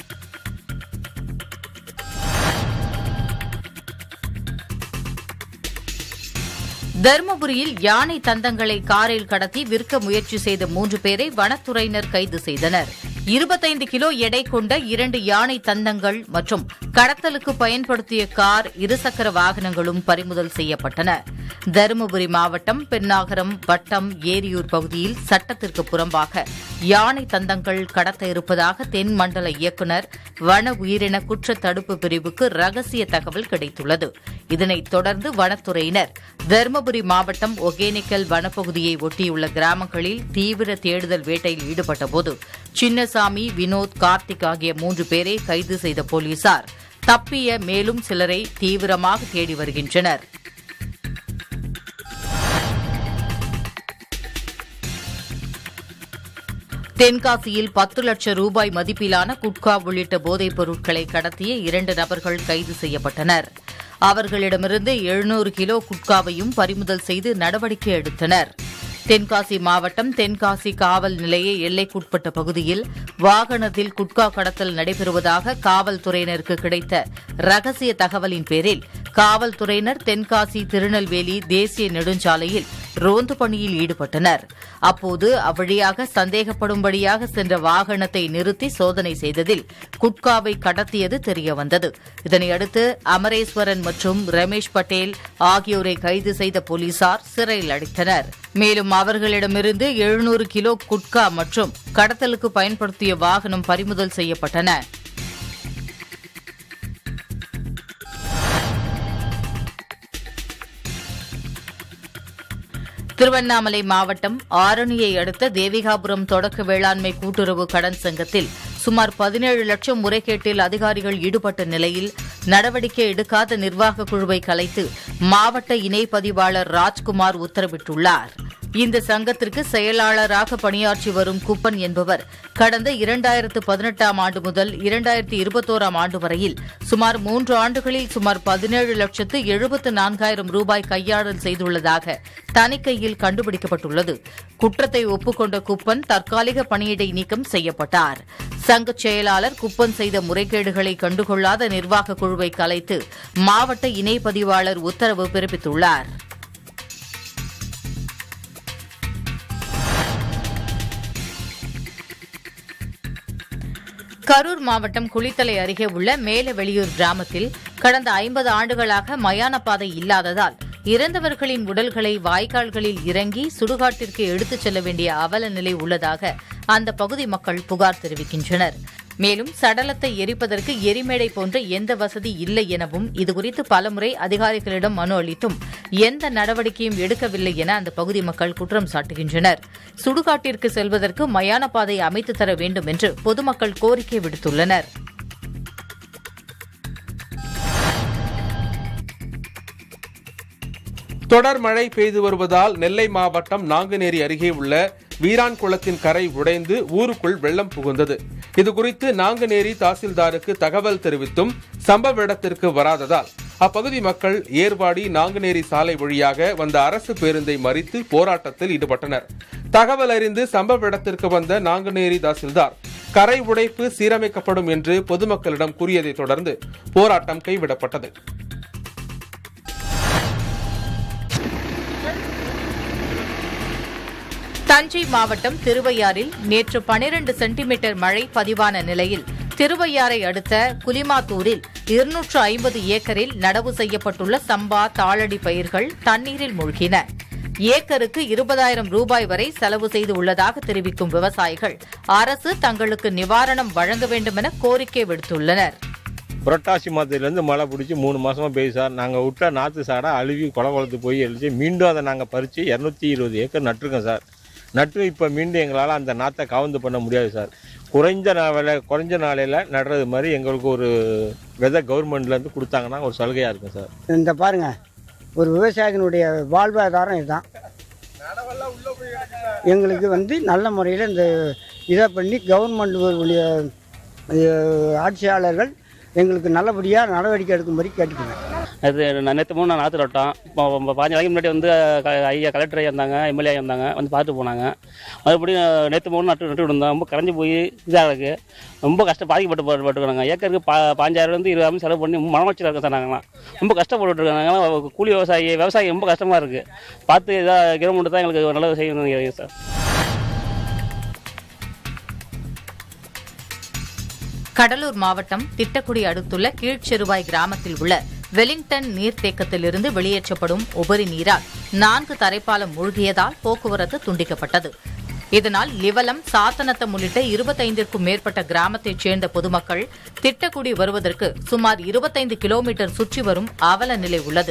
தருமபுரியில் யானை தந்தங்களை காரில் கடத்தி விற்க முயற்சி செய்த மூன்று பேரை வனத்துறையினர் கைது செய்தனர் இருபத்தைந்து கிலோ எடை கொண்ட இரண்டு யானை தந்தங்கள் மற்றும் கடத்தலுக்கு பயன்படுத்திய கார் இருசக்கர வாகனங்களும் பறிமுதல் செய்யப்பட்டன தருமபுரி மாவட்டம் பெண்ணாகரம் வட்டம் ஏரியூர் பகுதியில் சட்டத்திற்கு புறம்பாக யானை தந்தங்கள் கடத்த இருப்பதாக தென் மண்டல இயக்குநர் வன உயிரின குற்ற தடுப்பு பிரிவுக்கு ரகசிய தகவல் கிடைத்துள்ளது இதனைத் தொடர்ந்து வனத்துறையினர் தருமபுரி மாவட்டம் ஒகேனிக்கல் வனப்பகுதியை ஒட்டியுள்ள கிராமங்களில் தீவிர தேடுதல் வேட்டையில் ஈடுபட்டபோது சின்னசாமி வினோத் கார்த்திக் ஆகிய மூன்று பேரை கைது செய்த போலீசார் தப்பிய மேலும் சிலரை தீவிரமாக தேடி வருகின்றனர் தென்காசியில் பத்து லட்சம் ரூபாய் மதிப்பிலான குட்கா உள்ளிட்ட போதைப் பொருட்களை கடத்திய இரண்டு நபர்கள் கைது செய்யப்பட்டனர் அவர்களிடமிருந்து எழுநூறு கிலோ குட்காவையும் பறிமுதல் செய்து நடவடிக்கை எடுத்தனர் தென்காசி மாவட்டம் தென்காசி காவல் நிலைய எல்லைக்குட்பட்ட பகுதியில் வாகனத்தில் குட்கா கடத்தல் நடைபெறுவதாக காவல்துறையினருக்கு கிடைத்த ரகசிய தகவலின் பேரில் காவல்துறையினர் தென்காசி திருநெல்வேலி தேசிய நெடுஞ்சாலையில் ரோந்து பணியில் ஈடுபட்டனர் அப்போது அவ்வழியாக சந்தேகப்படும்படியாக சென்ற வாகனத்தை நிறுத்தி சோதனை செய்ததில் குட்காவை கடத்தியது தெரியவந்தது இதனையடுத்து அமரேஸ்வரன் மற்றும் ரமேஷ் பட்டேல் ஆகியோரை கைது செய்த போலீசார் சிறையில் அடைத்தனர் மேலும் அவர்களிடமிருந்து எழுநூறு கிலோ குட்கா மற்றும் கடத்தலுக்கு பயன்படுத்திய வாகனம் பறிமுதல் செய்யப்பட்டன திருவண்ணாமலை மாவட்டம் ஆரணியை அடுத்த தேவிகாபுரம் தொடக்க வேளாண்மை கூட்டுறவு கடன் சங்கத்தில் சுமார் பதினேழு லட்சம் முறைகேட்டில் அதிகாரிகள் ஈடுபட்ட நிலையில் நடவடிக்கை எடுக்காத நிர்வாக குழுவை கலைத்து மாவட்ட இணை பதிவாளர் ராஜ்குமார் உத்தரவிட்டுள்ளார் இந்த சங்கத்திற்கு செயலாளராக பணியாற்றி வரும் குப்பன் என்பவர் கடந்த இரண்டாயிரத்து பதினெட்டாம் ஆண்டு முதல் இரண்டாயிரத்து இருபத்தோராம் ஆண்டு வரையில் சுமார் மூன்று ஆண்டுகளில் சுமார் பதினேழு லட்சத்து எழுபத்து நான்காயிரம் ரூபாய் கையாடல் செய்துள்ளதாக தணிக்கையில் கண்டுபிடிக்கப்பட்டுள்ளது குற்றத்தை ஒப்புக்கொண்ட குப்பன் தற்காலிக பணியிடை நீக்கம் செய்யப்பட்டார் சங்க செயலாளர் குப்பன் செய்த முறைகேடுகளை கண்டுகொள்ளாத நிர்வாக குழுவை கலைத்து மாவட்ட இணை பதிவாளர் உத்தரவு பிறப்பித்துள்ளார் கரூர் மாவட்டம் குளித்தலை அருகே உள்ள மேலவெளியூர் கிராமத்தில் கடந்த ஐம்பது ஆண்டுகளாக மயான பாதை இல்லாததால் இறந்தவர்களின் உடல்களை வாய்க்கால்களில் இறங்கி சுடுகாட்டிற்கு எடுத்துச் செல்ல வேண்டிய அவல நிலை உள்ளதாக அந்த பகுதி மக்கள் புகார் தெரிவிக்கின்றனர் மேலும் சடலத்தை எரிப்பதற்கு எரிமேடை போன்ற எந்த வசதி இல்லை எனவும் இதுகுறித்து பலமுறை அதிகாரிகளிடம் மனு அளித்தும் எந்த நடவடிக்கையும் எடுக்கவில்லை என அந்த பகுதி மக்கள் குற்றம் சாட்டுகின்றனர் சுடுகாட்டிற்கு செல்வதற்கு மயான பாதை அமைத்து தர வேண்டும் என்று பொதுமக்கள் கோரிக்கை விடுத்துள்ளனர் தொடர் மழை பெய்து வருவதால் நெல்லை மாவட்டம் நாங்குநேரி அருகே உள்ள வீரான் குளத்தின் கரை உடைந்து ஊருக்குள் வெள்ளம் புகுந்தது இதுகுறித்து நாங்குநேரி தாசில்தாருக்கு தகவல் தெரிவித்தும் சம்பவ இடத்திற்கு வராததால் அப்பகுதி மக்கள் ஏர்வாடி நாங்குநேரி சாலை வழியாக வந்த அரசு பேருந்தை மறித்து போராட்டத்தில் ஈடுபட்டனர் தகவல் அறிந்து சம்பவ இடத்திற்கு வந்த நாங்குநேரி தாசில்தார் கரை உடைப்பு சீரமைக்கப்படும் என்று பொதுமக்களிடம் கூறியதைத் தொடர்ந்து போராட்டம் கைவிடப்பட்டது தஞ்சை மாவட்டம் திருவையாறில் நேற்று 12 சென்டிமீட்டர் மழை பதிவான நிலையில் திருவையாறை அடுத்த குலிமாத்தூரில் இருநூற்று ஐம்பது ஏக்கரில் நடவு செய்யப்பட்டுள்ள சம்பா தாளடி பயிர்கள் தண்ணீரில் மூழ்கின ஏக்கருக்கு இருபதாயிரம் ரூபாய் வரை செலவு செய்து உள்ளதாக தெரிவிக்கும் விவசாயிகள் அரசு தங்களுக்கு நிவாரணம் வழங்க வேண்டுமென கோரிக்கை விடுத்துள்ளனர் புரட்டாசி மாதத்துலேருந்து மழை பிடிச்சி மூணு மாசமா பெய்யுது சார் நாங்கள் விட்ட நாற்று சாடை அழுவி கொலை குளத்து போய் எழுதி மீண்டும் அதை நாங்கள் பறித்து இரநூத்தி இருபது ஏக்கர் நட்டுருக்கோம் சார் நட்டு இப்போ மீண்டும் எங்களால் அந்த நாற்றை கவுந்து பண்ண முடியாது சார் குறைஞ்ச நா- விலை குறைஞ்ச நாளையில் நடுறது மாதிரி எங்களுக்கு ஒரு விதை கவர்மெண்ட்லேருந்து கொடுத்தாங்கன்னா ஒரு சலுகையாக இருக்கும் சார் இந்த பாருங்க ஒரு விவசாயத்தினுடைய வாழ்வாதாரம் இதுதான் எங்களுக்கு வந்து நல்ல முறையில் இந்த இதை பண்ணி கவர்மெண்ட் உடைய, அஹ், ஆட்சியாளர்கள் எங்களுக்கு நல்லபடியாக நடவடிக்கை எடுக்கும்படி கேட்டுக்கிறேன் அது நான் நேற்று மூணு நாள் நாற்று நட்டோம் இப்போ இப்போ பாஞ்சு நாளைக்கு முன்னாடி வந்து க- ஐயா கலெக்டர் ஐயா இருந்தாங்க எம்எல்ஏ ஐயா இருந்தாங்க வந்து பார்த்துட்டு போனாங்க மறுபடியும் நேற்று மூணு நட்டு நட்டு இருந்தோம் ரொம்ப கரைஞ்சி போய் இதாக இருக்குது ரொம்ப கஷ்டம் பாதிக்கப்பட்டு பட்டு- பட்டுக்கிறாங்க ஏக்கருக்கு பா பாஞ்சாயிரம்லேருந்து இருபதாயிரம் செலவு பண்ணி மன வச்சு இருக்கோம் சார் நாங்களாம் ரொம்ப கஷ்டப்பட்டு இருக்காங்க கூலி விவசாயி விவசாயி ரொம்ப கஷ்டமாக இருக்குது பார்த்து இதாக கவர்மெண்ட் தான் எங்களுக்கு நல்லது செய்யணும்னு நினைக்கிறேன் சார் கடலூர் மாவட்டம் திட்டக்குடி அடுத்துள்ள கீழ்ச்செருவாய் கிராமத்தில் உள்ள வெலிங்டன் நீர்த்தேக்கத்திலிருந்து வெளியேற்றப்படும் உபரி நீரால் நான்கு தரைப்பாலம் மூழ்கியதால் போக்குவரத்து துண்டிக்கப்பட்டது இதனால் லிவலம் சாத்தனத்தம் உள்ளிட்ட இருபத்தைந்திற்கும் மேற்பட்ட கிராமத்தைச் சேர்ந்த பொதுமக்கள் திட்டக்குடி வருவதற்கு சுமார் இருபத்தைந்து கிலோமீட்டர் சுற்றி வரும் அவல நிலை உள்ளது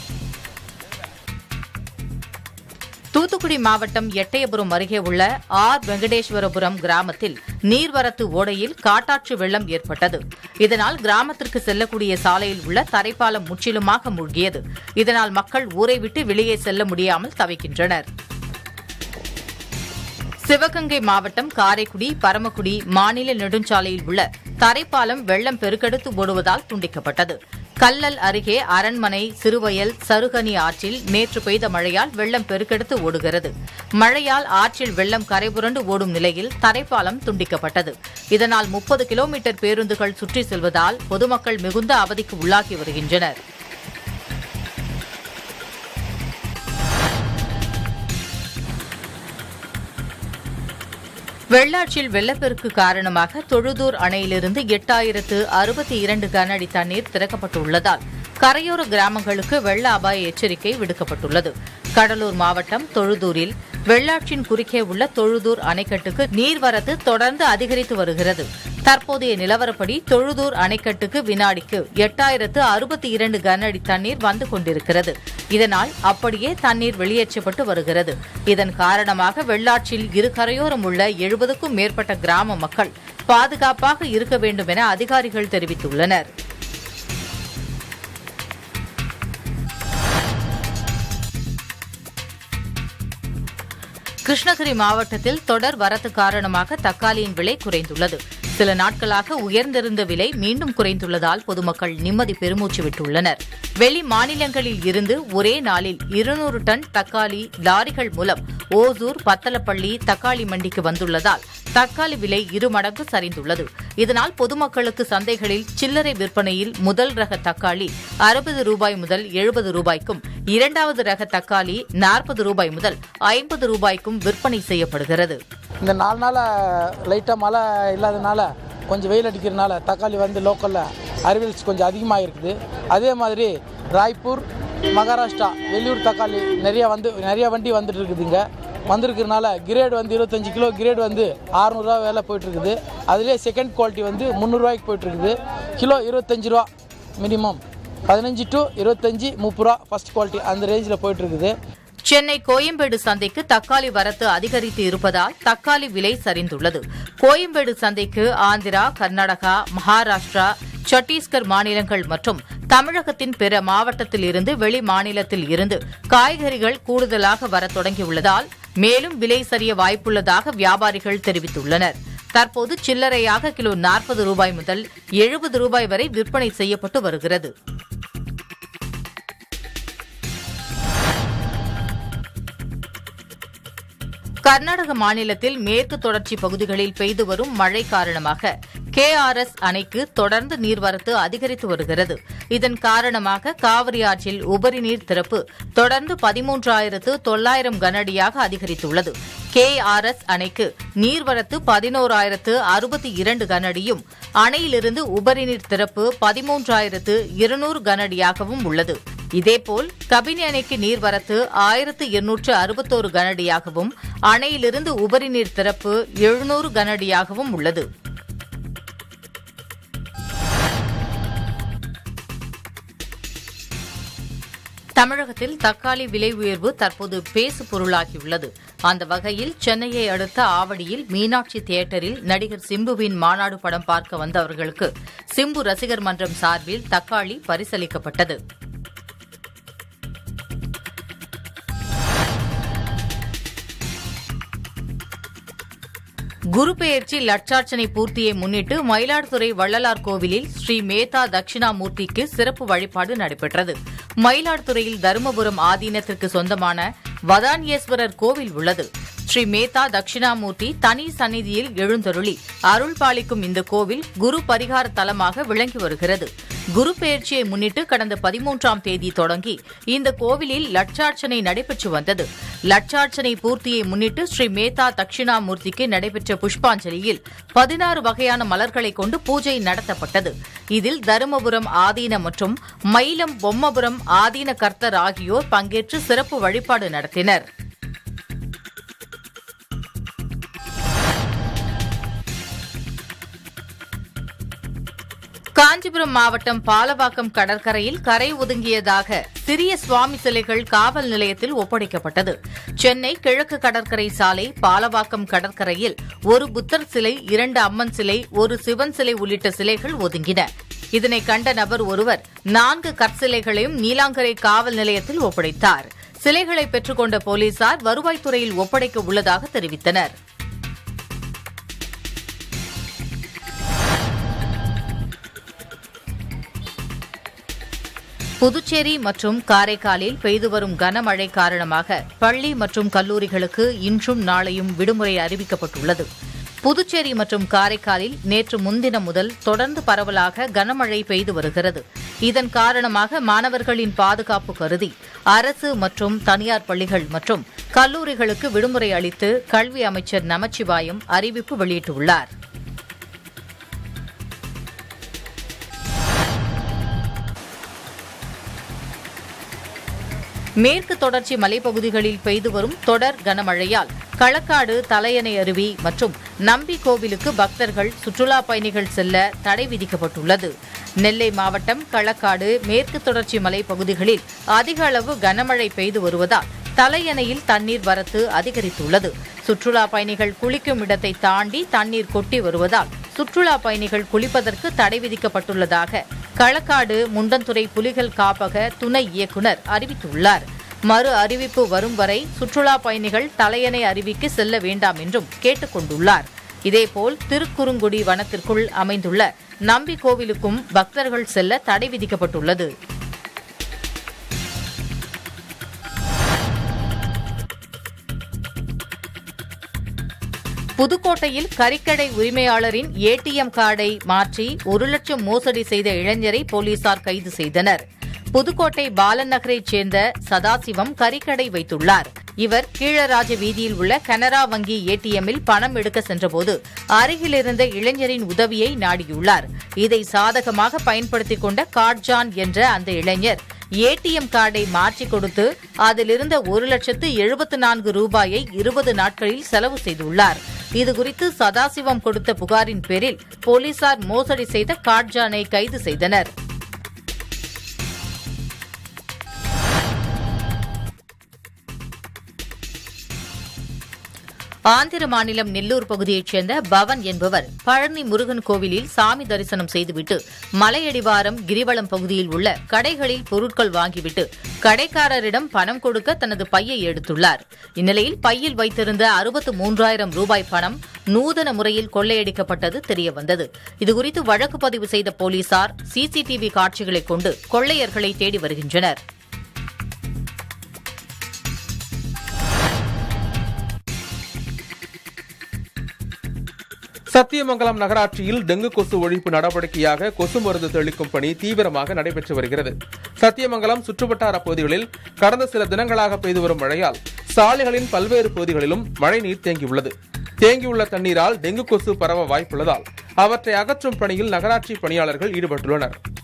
தூத்துக்குடி மாவட்டம் எட்டயபுரம் அருகே உள்ள ஆர் வெங்கடேஸ்வரபுரம் கிராமத்தில் நீர்வரத்து ஓடையில் காட்டாற்று வெள்ளம் ஏற்பட்டது இதனால் கிராமத்திற்கு செல்லக்கூடிய சாலையில் உள்ள தரைப்பாலம் முற்றிலுமாக மூழ்கியது இதனால் மக்கள் ஊரை விட்டு வெளியே செல்ல முடியாமல் தவிக்கின்றனர் சிவகங்கை மாவட்டம் காரைக்குடி பரமக்குடி மாநில நெடுஞ்சாலையில் உள்ள தரைப்பாலம் வெள்ளம் பெருக்கெடுத்து ஓடுவதால் துண்டிக்கப்பட்டது கல்லல் அருகே அரண்மனை சிறுவயல் சருகனி ஆற்றில் நேற்று பெய்த மழையால் வெள்ளம் பெருக்கெடுத்து ஓடுகிறது மழையால் ஆற்றில் வெள்ளம் கரைபுரண்டு ஓடும் நிலையில் தரைப்பாலம் துண்டிக்கப்பட்டது இதனால் முப்பது கிலோமீட்டர் பேருந்துகள் சுற்றி செல்வதால் பொதுமக்கள் மிகுந்த அவதிக்கு உள்ளாகி வருகின்றனர் வெள்ளாற்றில் வெள்ளப்பெருக்கு காரணமாக தொழுதூர் அணையிலிருந்து எட்டாயிரத்து அறுபத்தி இரண்டு கன அடி தண்ணீர் திறக்கப்பட்டுள்ளதால் கரையோர கிராமங்களுக்கு வெள்ள அபாய எச்சரிக்கை விடுக்கப்பட்டுள்ளது கடலூர் மாவட்டம் தொழுதூரில் வெள்ளாற்றின் குறுக்கே உள்ள தொழுதூர் அணைக்கட்டுக்கு நீர்வரத்து தொடர்ந்து அதிகரித்து வருகிறது தற்போதைய நிலவரப்படி தொழுதூர் அணைக்கட்டுக்கு வினாடிக்கு எட்டாயிரத்து அறுபத்தி இரண்டு கன அடி தண்ணீர் வந்து கொண்டிருக்கிறது இதனால் அப்படியே தண்ணீர் வெளியேற்றப்பட்டு வருகிறது இதன் காரணமாக வெள்ளாற்றில் இரு கரையோரம் உள்ள எழுபதுக்கும் மேற்பட்ட கிராம மக்கள் பாதுகாப்பாக இருக்க வேண்டும் என அதிகாரிகள் தெரிவித்துள்ளனர் கிருஷ்ணகிரி மாவட்டத்தில் தொடர் வரத்து காரணமாக தக்காளியின் விலை குறைந்துள்ளது சில நாட்களாக உயர்ந்திருந்த விலை மீண்டும் குறைந்துள்ளதால் பொதுமக்கள் நிம்மதி பெருமூச்சு விட்டுள்ளனர் வெளி மாநிலங்களில் இருந்து ஒரே நாளில் இருநூறு டன் தக்காளி லாரிகள் மூலம் ஓசூர் பத்தலப்பள்ளி தக்காளி மண்டிக்கு வந்துள்ளதால் தக்காளி விலை இரு மடங்கு சரிந்துள்ளது இதனால் பொதுமக்களுக்கு சந்தைகளில் சில்லறை விற்பனையில் முதல் ரக தக்காளி அறுபது ரூபாய் முதல் எழுபது ரூபாய்க்கும் இரண்டாவது ரக தக்காளி நாற்பது ரூபாய் முதல் ஐம்பது ரூபாய்க்கும் விற்பனை செய்யப்படுகிறது இந்த நாலு நாளாக லைட்டாக மழை இல்லாதனால கொஞ்சம் வெயில் அடிக்கிறதுனால தக்காளி வந்து லோக்கலில் அறிவியல்ஸ் கொஞ்சம் அதிகமாக இருக்குது அதே மாதிரி ராய்ப்பூர் மகாராஷ்டிரா வெளியூர் தக்காளி நிறைய வந்து நிறைய வண்டி வந்துட்டு இருக்குதுங்க வந்திருக்கிறதுனால கிரேடு வந்து இருபத்தஞ்சி கிலோ கிரேடு வந்து அறநூறுவா வேலை போயிட்டுருக்குது அதுலேயே செகண்ட் குவாலிட்டி வந்து முந்நூறுரூவாய்க்கு போயிட்டுருக்குது கிலோ இருபத்தஞ்சி ரூபா மினிமம் பதினஞ்சு டு இருபத்தஞ்சி முப்பது ரூபா ஃபஸ்ட் குவாலிட்டி அந்த ரேஞ்சில் போயிட்டுருக்குது சென்னை கோயம்பேடு சந்தைக்கு தக்காளி வரத்து அதிகரித்து இருப்பதால் தக்காளி விலை சரிந்துள்ளது கோயம்பேடு சந்தைக்கு ஆந்திரா கர்நாடகா மகாராஷ்டிரா சத்தீஸ்கர் மாநிலங்கள் மற்றும் தமிழகத்தின் பிற மாவட்டத்தில் இருந்து வெளி மாநிலத்தில் இருந்து காய்கறிகள் கூடுதலாக வரத் தொடங்கியுள்ளதால் மேலும் விலை சரிய வாய்ப்புள்ளதாக வியாபாரிகள் தெரிவித்துள்ளனர் தற்போது சில்லறையாக கிலோ நாற்பது ரூபாய் முதல் எழுபது ரூபாய் வரை விற்பனை செய்யப்பட்டு வருகிறது கர்நாடக மாநிலத்தில் மேற்கு தொடர்ச்சி பகுதிகளில் பெய்து வரும் மழை காரணமாக கேஆர்எஸ் அணைக்கு தொடர்ந்து நீர்வரத்து அதிகரித்து வருகிறது இதன் காரணமாக காவிரி ஆற்றில் உபரி நீர் திறப்பு தொடர்ந்து பதிமூன்றாயிரத்து தொள்ளாயிரம் கனஅடியாக அதிகரித்துள்ளது கேஆர்எஸ் அணைக்கு நீர்வரத்து பதினோராயிரத்து அறுபத்தி இரண்டு கனஅடியும் அணையிலிருந்து உபரிநீர் திறப்பு பதிமூன்றாயிரத்து இருநூறு கனஅடியாகவும் உள்ளது இதேபோல் கபினி அணைக்கு நீர்வரத்து ஆயிரத்து எண்ணூற்று அறுபத்தோரு கனஅடியாகவும் அணையிலிருந்து உபரிநீர் திறப்பு எழுநூறு கனஅடியாகவும் உள்ளது தமிழகத்தில் தக்காளி விலை உயர்வு தற்போது பேசு பொருளாகியுள்ளது அந்த வகையில் சென்னையை அடுத்த ஆவடியில் மீனாட்சி தியேட்டரில் நடிகர் சிம்புவின் மாநாடு படம் பார்க்க வந்தவர்களுக்கு சிம்பு ரசிகர் மன்றம் சார்பில் தக்காளி பரிசளிக்கப்பட்டது குரு பெயர்ச்சி லட்சார்ச்சனை பூர்த்தியை முன்னிட்டு மயிலாடுதுறை வள்ளலார் கோவிலில் ஸ்ரீ மேதா தட்சிணாமூர்த்திக்கு சிறப்பு வழிபாடு நடைபெற்றது மயிலாடுதுறையில் தருமபுரம் ஆதீனத்திற்கு சொந்தமான வதானியேஸ்வரர் கோவில் உள்ளது ஸ்ரீ மேதா தட்சிணாமூர்த்தி தனி சந்நிதியில் எழுந்தருளி அருள் பாலிக்கும் இந்த கோவில் குரு பரிகார தலமாக விளங்கி வருகிறது குரு பெயர்ச்சியை முன்னிட்டு கடந்த பதிமூன்றாம் தேதி தொடங்கி இந்த கோவிலில் லட்சார்ச்சனை நடைபெற்று வந்தது லட்சார்ச்சனை பூர்த்தியை முன்னிட்டு ஸ்ரீ மேதா தட்சிணாமூர்த்திக்கு நடைபெற்ற புஷ்பாஞ்சலியில் பதினாறு வகையான மலர்களை கொண்டு பூஜை நடத்தப்பட்டது இதில் தருமபுரம் ஆதீன மற்றும் மயிலம் பொம்மபுரம் ஆதீன கர்த்தர் ஆகியோர் பங்கேற்று சிறப்பு வழிபாடு நடத்தினர் காஞ்சிபுரம் மாவட்டம் பாலவாக்கம் கடற்கரையில் கரை ஒதுங்கியதாக சிறிய சுவாமி சிலைகள் காவல் நிலையத்தில் ஒப்படைக்கப்பட்டது சென்னை கிழக்கு கடற்கரை சாலை பாலவாக்கம் கடற்கரையில் ஒரு புத்தர் சிலை இரண்டு அம்மன் சிலை ஒரு சிவன் சிலை உள்ளிட்ட சிலைகள் ஒதுங்கின இதனை கண்ட நபர் ஒருவர் நான்கு கற்சிலைகளையும் நீலாங்கரை காவல் நிலையத்தில் ஒப்படைத்தார் சிலைகளை பெற்றுக்கொண்ட போலீசார் வருவாய்த்துறையில் ஒப்படைக்க உள்ளதாக தெரிவித்தனா் புதுச்சேரி மற்றும் காரைக்காலில் பெய்து வரும் கனமழை காரணமாக பள்ளி மற்றும் கல்லூரிகளுக்கு இன்றும் நாளையும் விடுமுறை அறிவிக்கப்பட்டுள்ளது புதுச்சேரி மற்றும் காரைக்காலில் நேற்று முன்தினம் முதல் தொடர்ந்து பரவலாக கனமழை பெய்து வருகிறது இதன் காரணமாக மாணவர்களின் பாதுகாப்பு கருதி அரசு மற்றும் தனியார் பள்ளிகள் மற்றும் கல்லூரிகளுக்கு விடுமுறை அளித்து கல்வி அமைச்சர் நமச்சிவாயம் அறிவிப்பு வெளியிட்டுள்ளார் மேற்கு தொடர்ச்சி மலைப்பகுதிகளில் பெய்து வரும் தொடர் கனமழையால் களக்காடு தலையணை அருவி மற்றும் நம்பி கோவிலுக்கு பக்தர்கள் சுற்றுலா பயணிகள் செல்ல தடை விதிக்கப்பட்டுள்ளது நெல்லை மாவட்டம் களக்காடு மேற்கு தொடர்ச்சி மலைப்பகுதிகளில் அதிக அளவு கனமழை பெய்து வருவதால் தலையணையில் தண்ணீர் வரத்து அதிகரித்துள்ளது சுற்றுலா பயணிகள் குளிக்கும் இடத்தை தாண்டி தண்ணீர் கொட்டி வருவதால் சுற்றுலா பயணிகள் குளிப்பதற்கு தடை விதிக்கப்பட்டுள்ளதாக களக்காடு முண்டந்துறை புலிகள் காப்பக துணை இயக்குநர் அறிவித்துள்ளார் மறு அறிவிப்பு வரும் வரை சுற்றுலா பயணிகள் தலையணை அருவிக்கு செல்ல வேண்டாம் என்றும் கேட்டுக் கொண்டுள்ளார் இதேபோல் திருக்குறுங்குடி வனத்திற்குள் அமைந்துள்ள நம்பி கோவிலுக்கும் பக்தர்கள் செல்ல தடை விதிக்கப்பட்டுள்ளது புதுக்கோட்டையில் கறிக்கடை உரிமையாளரின் ஏடிஎம் கார்டை மாற்றி ஒரு லட்சம் மோசடி செய்த இளைஞரை போலீசார் கைது செய்தனர் புதுக்கோட்டை பாலன் நகரைச் சேர்ந்த சதாசிவம் கறிக்கடை வைத்துள்ளார் இவர் கீழராஜ வீதியில் உள்ள கனரா வங்கி ஏடிஎம்மில் பணம் எடுக்க சென்றபோது அருகில் இருந்த இளைஞரின் உதவியை நாடியுள்ளார் இதை சாதகமாக பயன்படுத்திக் கொண்ட காட்ஜான் என்ற அந்த இளைஞர் ஏடிஎம் கார்டை மாற்றிக் கொடுத்து அதிலிருந்த ஒரு லட்சத்து எழுபத்து நான்கு ரூபாயை இருபது நாட்களில் செலவு செய்துள்ளார் இதுகுறித்து சதாசிவம் கொடுத்த புகாரின் பேரில் போலீசார் மோசடி செய்த காட்ஜானை கைது செய்தனர் ஆந்திர மாநிலம் நெல்லூர் பகுதியைச் சேர்ந்த பவன் என்பவர் பழனி முருகன் கோவிலில் சாமி தரிசனம் செய்துவிட்டு மலையடிவாரம் கிரிவலம் பகுதியில் உள்ள கடைகளில் பொருட்கள் வாங்கிவிட்டு கடைக்காரரிடம் பணம் கொடுக்க தனது பையை எடுத்துள்ளார் இந்நிலையில் பையில் வைத்திருந்த அறுபத்து மூன்றாயிரம் ரூபாய் பணம் நூதன முறையில் கொள்ளையடிக்கப்பட்டது தெரியவந்தது இதுகுறித்து வழக்கு பதிவு செய்த போலீசார் சிசிடிவி காட்சிகளை கொண்டு கொள்ளையர்களை தேடி வருகின்றனர் சத்தியமங்கலம் நகராட்சியில் டெங்கு கொசு ஒழிப்பு நடவடிக்கையாக கொசு மருந்து தெளிக்கும் பணி தீவிரமாக நடைபெற்று வருகிறது சத்தியமங்கலம் சுற்றுவட்டார பகுதிகளில் கடந்த சில தினங்களாக பெய்து வரும் மழையால் சாலைகளின் பல்வேறு பகுதிகளிலும் மழை நீர் தேங்கியுள்ளது தேங்கியுள்ள தண்ணீரால் டெங்கு கொசு பரவ வாய்ப்புள்ளதால் அவற்றை அகற்றும் பணியில் நகராட்சி பணியாளர்கள் ஈடுபட்டுள்ளனர்